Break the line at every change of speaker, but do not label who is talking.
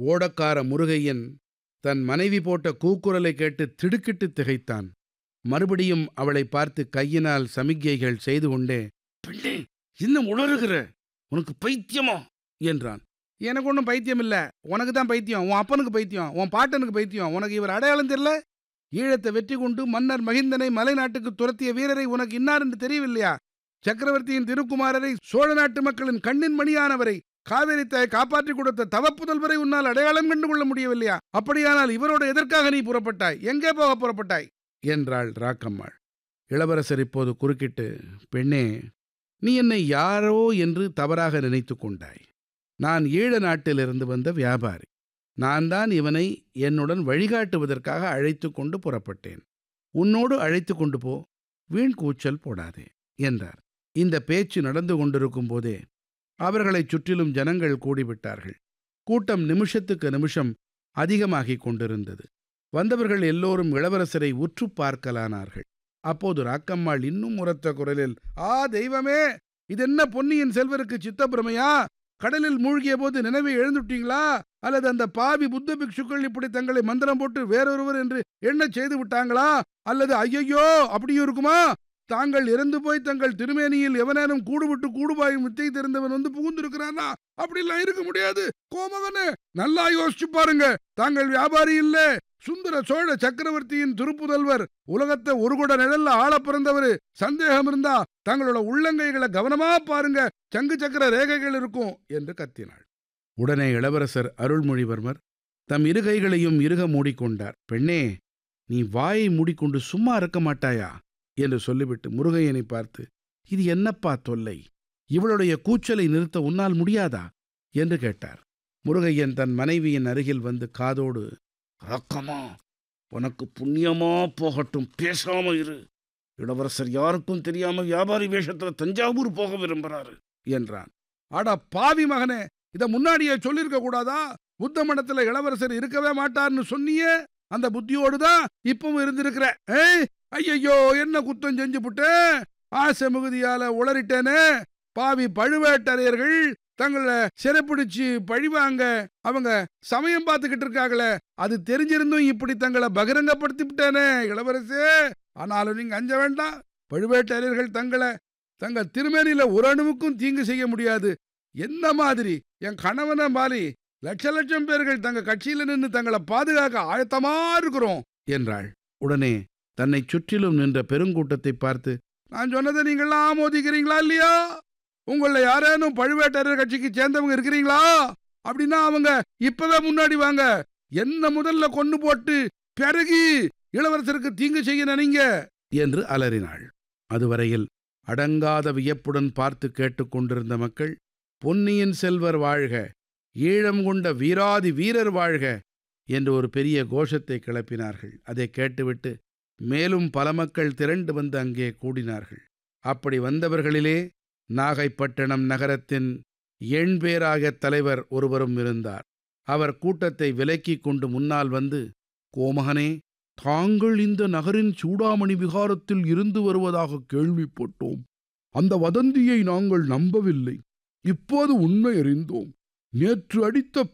ஓடக்கார முருகையன் தன் மனைவி போட்ட கூக்குரலை கேட்டு திடுக்கிட்டு திகைத்தான் மறுபடியும் அவளை பார்த்து கையினால் சமிக்ஞைகள் செய்து கொண்டே பெண்ணே இன்னும் உளறுகிற உனக்கு பைத்தியமா என்றான் எனக்கு ஒன்றும் பைத்தியம் இல்ல உனக்கு தான் பைத்தியம் உன் அப்பனுக்கு பைத்தியம் உன் பாட்டனுக்கு பைத்தியம் உனக்கு இவர் அடையாளம் தெரியல ஈழத்தை வெற்றி கொண்டு மன்னர் மகிந்தனை மலைநாட்டுக்கு துரத்திய வீரரை உனக்கு இன்னார் என்று தெரியவில்லையா சக்கரவர்த்தியின் திருக்குமாரரை சோழ நாட்டு மக்களின் கண்ணின் மணியானவரை காவேரி தாய் காப்பாற்றிக் கொடுத்த தவப்புதல்வரை உன்னால் அடையாளம் கண்டு கொள்ள முடியவில்லையா அப்படியானால் இவரோடு எதற்காக நீ புறப்பட்டாய் எங்கே போக புறப்பட்டாய் என்றாள் ராக்கம்மாள் இளவரசர் இப்போது குறுக்கிட்டு பெண்ணே நீ என்னை யாரோ என்று தவறாக நினைத்து கொண்டாய் நான் ஈழ நாட்டிலிருந்து வந்த வியாபாரி நான் தான் இவனை என்னுடன் வழிகாட்டுவதற்காக அழைத்து கொண்டு புறப்பட்டேன் உன்னோடு அழைத்து கொண்டு போ வீண் கூச்சல் போடாதே என்றார் இந்த பேச்சு நடந்து கொண்டிருக்கும் போதே அவர்களைச் சுற்றிலும் ஜனங்கள் கூடிவிட்டார்கள் கூட்டம் நிமிஷத்துக்கு நிமிஷம் அதிகமாகிக் கொண்டிருந்தது வந்தவர்கள் எல்லோரும் இளவரசரை உற்று பார்க்கலானார்கள் அப்போது ராக்கம்மாள் இன்னும் உரத்த குரலில் ஆ தெய்வமே இதென்ன பொன்னியின் செல்வருக்கு சித்தப்பிரமையா கடலில் மூழ்கிய போது நினைவை எழுந்துட்டீங்களா அல்லது அந்த பாவி புத்த பிக்ஷுக்கள் இப்படி தங்களை மந்திரம் போட்டு வேறொருவர் என்று எண்ணச் செய்து விட்டாங்களா அல்லது ஐயையோ அப்படியும் இருக்குமா தாங்கள் இறந்து போய் தங்கள் திருமேனியில் எவனேனும் கூடுவிட்டு கூடுபாயும் வித்தை தெரிந்தவன் வந்து புகுந்திருக்கிறானா அப்படிலாம் இருக்க முடியாது கோமகனே நல்லா யோசிச்சு பாருங்க தாங்கள் வியாபாரி இல்ல சுந்தர சோழ சக்கரவர்த்தியின் திருப்புதல்வர் உலகத்தை ஒரு குட நிழல்ல ஆள பிறந்தவரு சந்தேகம் இருந்தா தங்களோட உள்ளங்கைகளை கவனமா பாருங்க சங்கு சக்கர ரேகைகள் இருக்கும் என்று கத்தினாள் உடனே இளவரசர் அருள்மொழிவர்மர் தம் இரு கைகளையும் இறுக மூடிக்கொண்டார் பெண்ணே நீ வாயை மூடிக்கொண்டு சும்மா இருக்க மாட்டாயா என்று சொல்லிவிட்டு முருகையனை பார்த்து இது என்னப்பா தொல்லை இவளுடைய கூச்சலை நிறுத்த உன்னால் முடியாதா என்று கேட்டார் முருகையன் தன் மனைவியின் அருகில் வந்து காதோடு ரக்கமா உனக்கு புண்ணியமா போகட்டும் பேசாம இரு இளவரசர் யாருக்கும் தெரியாம வியாபாரி வேஷத்துல தஞ்சாவூர் போக விரும்புறாரு என்றான் அட பாவி மகனே இத முன்னாடியே சொல்லிருக்க கூடாதா புத்த மடத்துல இளவரசர் இருக்கவே மாட்டார்னு சொன்னியே அந்த புத்தியோடு தான் இப்பவும் இருந்திருக்கிற ஏய் ஐயையோ என்ன குத்தம் செஞ்சு புட்டேன் ஆசை மிகுதியால உளறிட்டேனே பாவி பழுவேட்டரையர்கள் தங்களை சிறைப்பிடிச்சு பழிவாங்க அவங்க சமயம் பார்த்துக்கிட்டு இருக்காங்களே அது தெரிஞ்சிருந்தும் இப்படி தங்களை பகிரங்கப்படுத்தி விட்டேனே இளவரசே ஆனாலும் நீங்க அஞ்ச வேண்டாம் பழுவேட்டரையர்கள் தங்களை தங்க திருமேனியில ஒரு அணுவுக்கும் தீங்கு செய்ய முடியாது என்ன மாதிரி என் கணவன மாதிரி லட்ச லட்சம் பேர்கள் தங்க கட்சியில நின்று தங்களை பாதுகாக்க ஆயத்தமா இருக்கிறோம் என்றாள் உடனே தன்னை சுற்றிலும் நின்ற பெருங்கூட்டத்தை பார்த்து நான் சொன்னதை நீங்களாம் ஆமோதிக்கிறீங்களா இல்லையா உங்கள யாரேனும் பழுவேட்டரையர் கட்சிக்கு சேர்ந்தவங்க இருக்கிறீங்களா அப்படின்னா அவங்க இப்பவே முன்னாடி வாங்க என்ன முதல்ல கொண்டு போட்டு பிறகு இளவரசருக்கு தீங்கு செய்ய நினைங்க என்று அலறினாள் அதுவரையில் அடங்காத வியப்புடன் பார்த்து கேட்டுக்கொண்டிருந்த மக்கள் பொன்னியின் செல்வர் வாழ்க ஈழம் கொண்ட வீராதி வீரர் வாழ்க என்று ஒரு பெரிய கோஷத்தை கிளப்பினார்கள் அதை கேட்டுவிட்டு மேலும் பல மக்கள் திரண்டு வந்து அங்கே கூடினார்கள் அப்படி வந்தவர்களிலே நாகைப்பட்டினம் நகரத்தின் எண்பேராக தலைவர் ஒருவரும் இருந்தார் அவர் கூட்டத்தை விலக்கிக் கொண்டு முன்னால் வந்து கோமகனே தாங்கள் இந்த நகரின் சூடாமணி விகாரத்தில் இருந்து வருவதாக கேள்விப்பட்டோம் அந்த வதந்தியை நாங்கள் நம்பவில்லை இப்போது உண்மை அறிந்தோம் நேற்று அடித்த